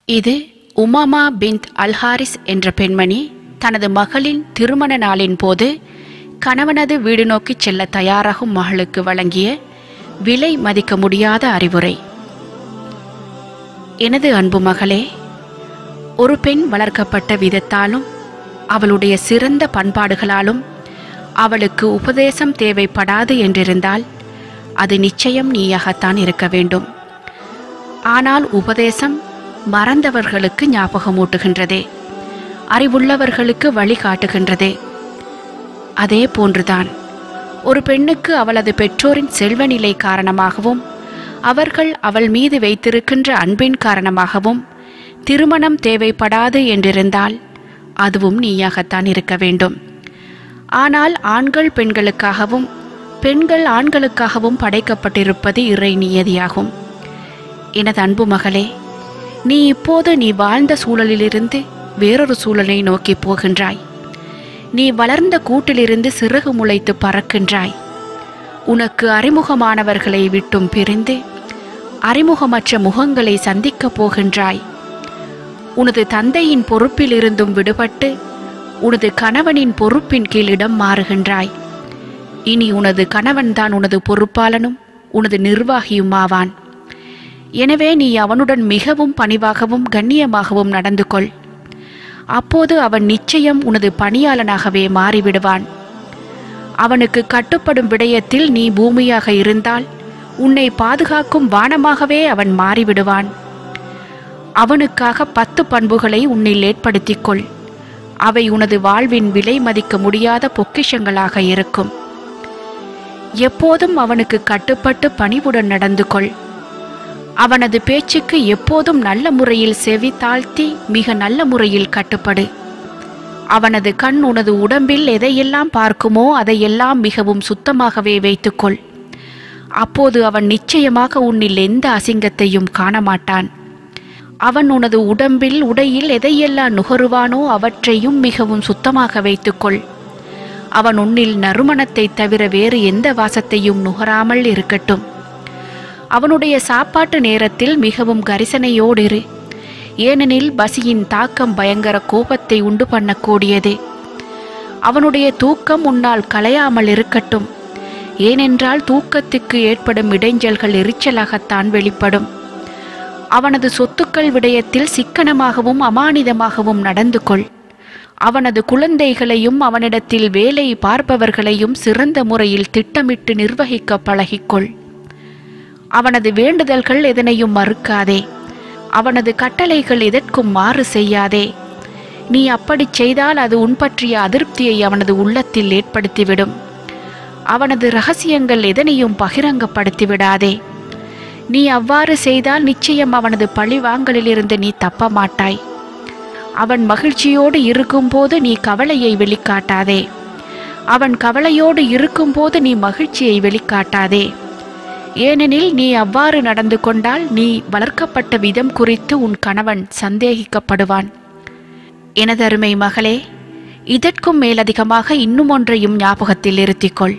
இது உமாமா பிந்த் அல்ஹாரிஸ் என்ற பெண்மணி தனது மகளின் திருமண நாளின் போது கணவனது வீடு நோக்கி செல்ல தயாராகும் மகளுக்கு வழங்கிய விலை மதிக்க முடியாத அறிவுரை எனது அன்பு மகளே ஒரு பெண் வளர்க்கப்பட்ட விதத்தாலும் அவளுடைய சிறந்த பண்பாடுகளாலும் அவளுக்கு உபதேசம் தேவைப்படாது என்றிருந்தால் அது நிச்சயம் நீயாகத்தான் இருக்க வேண்டும் ஆனால் உபதேசம் மறந்தவர்களுக்கு ஞாபகமூட்டுகின்றதே அறிவுள்ளவர்களுக்கு வழிகாட்டுகின்றதே அதே போன்றுதான் ஒரு பெண்ணுக்கு அவளது பெற்றோரின் செல்வநிலை காரணமாகவும் அவர்கள் அவள் மீது வைத்திருக்கின்ற அன்பின் காரணமாகவும் திருமணம் தேவைப்படாது என்றிருந்தால் அதுவும் நீயாகத்தான் இருக்க வேண்டும் ஆனால் ஆண்கள் பெண்களுக்காகவும் பெண்கள் ஆண்களுக்காகவும் படைக்கப்பட்டிருப்பது இறை நியதியாகும் எனது அன்பு மகளே நீ இப்போது நீ வாழ்ந்த சூழலிலிருந்து வேறொரு சூழலை நோக்கி போகின்றாய் நீ வளர்ந்த கூட்டிலிருந்து சிறகு முளைத்து பறக்கின்றாய் உனக்கு அறிமுகமானவர்களை விட்டும் பிரிந்து அறிமுகமற்ற முகங்களை சந்திக்கப் போகின்றாய் உனது தந்தையின் பொறுப்பிலிருந்தும் விடுபட்டு உனது கணவனின் பொறுப்பின் கீழ் இடம் மாறுகின்றாய் இனி உனது கணவன்தான் உனது பொறுப்பாளனும் உனது நிர்வாகியும் ஆவான் எனவே நீ அவனுடன் மிகவும் பணிவாகவும் கண்ணியமாகவும் நடந்து கொள் அப்போது அவன் நிச்சயம் உனது பணியாளனாகவே மாறிவிடுவான் அவனுக்கு கட்டுப்படும் விடயத்தில் நீ பூமியாக இருந்தால் உன்னை பாதுகாக்கும் வானமாகவே அவன் மாறிவிடுவான் அவனுக்காக பத்து பண்புகளை உன்னில் ஏற்படுத்திக் கொள் அவை உனது வாழ்வின் விலை மதிக்க முடியாத பொக்கிஷங்களாக இருக்கும் எப்போதும் அவனுக்கு கட்டுப்பட்டு பணிவுடன் நடந்து கொள் அவனது பேச்சுக்கு எப்போதும் நல்ல முறையில் செவி தாழ்த்தி மிக நல்ல முறையில் கட்டுப்படு அவனது கண் உனது உடம்பில் எதையெல்லாம் பார்க்குமோ அதையெல்லாம் மிகவும் சுத்தமாகவே வைத்துக்கொள் அப்போது அவன் நிச்சயமாக உன்னில் எந்த அசிங்கத்தையும் காண மாட்டான் அவன் உனது உடம்பில் உடையில் எதையெல்லாம் நுகருவானோ அவற்றையும் மிகவும் சுத்தமாக வைத்துக்கொள் அவன் உன்னில் நறுமணத்தை தவிர வேறு எந்த வாசத்தையும் நுகராமல் இருக்கட்டும் அவனுடைய சாப்பாட்டு நேரத்தில் மிகவும் கரிசனையோடு இரு ஏனெனில் பசியின் தாக்கம் பயங்கர கோபத்தை உண்டு பண்ணக்கூடியது அவனுடைய தூக்கம் உன்னால் கலையாமல் இருக்கட்டும் ஏனென்றால் தூக்கத்துக்கு ஏற்படும் இடைஞ்சல்கள் எரிச்சலாகத்தான் வெளிப்படும் அவனது சொத்துக்கள் விடயத்தில் சிக்கனமாகவும் அமானிதமாகவும் நடந்து கொள் அவனது குழந்தைகளையும் அவனிடத்தில் வேலை பார்ப்பவர்களையும் சிறந்த முறையில் திட்டமிட்டு நிர்வகிக்க பழகிக்கொள் அவனது வேண்டுதல்கள் எதனையும் மறுக்காதே அவனது கட்டளைகள் எதற்கும் மாறு செய்யாதே நீ அப்படிச் செய்தால் அது உன் பற்றிய அதிருப்தியை அவனது உள்ளத்தில் ஏற்படுத்திவிடும் அவனது ரகசியங்கள் எதனையும் பகிரங்கப்படுத்தி விடாதே நீ அவ்வாறு செய்தால் நிச்சயம் அவனது பழிவாங்கலிலிருந்து நீ தப்ப மாட்டாய் அவன் மகிழ்ச்சியோடு இருக்கும்போது நீ கவலையை வெளிக்காட்டாதே அவன் கவலையோடு இருக்கும்போது நீ மகிழ்ச்சியை வெளிக்காட்டாதே ஏனெனில் நீ அவ்வாறு நடந்து கொண்டால் நீ வளர்க்கப்பட்ட விதம் குறித்து உன் கணவன் சந்தேகிக்கப்படுவான் எனதருமை மகளே இதற்கும் மேலதிகமாக இன்னும் ஒன்றையும் ஞாபகத்தில் இருத்திக்கொள்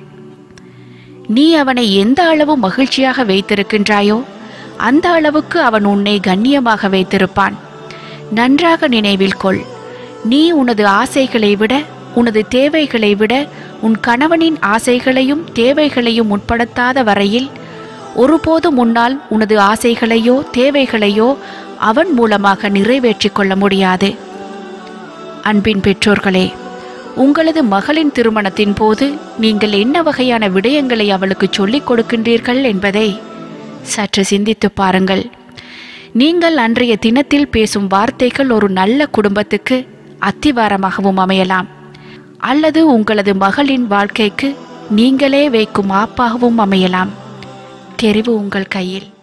நீ அவனை எந்த அளவு மகிழ்ச்சியாக வைத்திருக்கின்றாயோ அந்த அளவுக்கு அவன் உன்னை கண்ணியமாக வைத்திருப்பான் நன்றாக நினைவில் கொள் நீ உனது ஆசைகளை விட உனது தேவைகளை விட உன் கணவனின் ஆசைகளையும் தேவைகளையும் உட்படுத்தாத வரையில் ஒருபோதும் உன்னால் உனது ஆசைகளையோ தேவைகளையோ அவன் மூலமாக நிறைவேற்றிக் கொள்ள முடியாது அன்பின் பெற்றோர்களே உங்களது மகளின் திருமணத்தின் போது நீங்கள் என்ன வகையான விடயங்களை அவளுக்கு சொல்லிக் கொடுக்கின்றீர்கள் என்பதை சற்று சிந்தித்து பாருங்கள் நீங்கள் அன்றைய தினத்தில் பேசும் வார்த்தைகள் ஒரு நல்ல குடும்பத்துக்கு அத்திவாரமாகவும் அமையலாம் அல்லது உங்களது மகளின் வாழ்க்கைக்கு நீங்களே வைக்கும் ஆப்பாகவும் அமையலாம் தெரிவு உங்கள் கையில்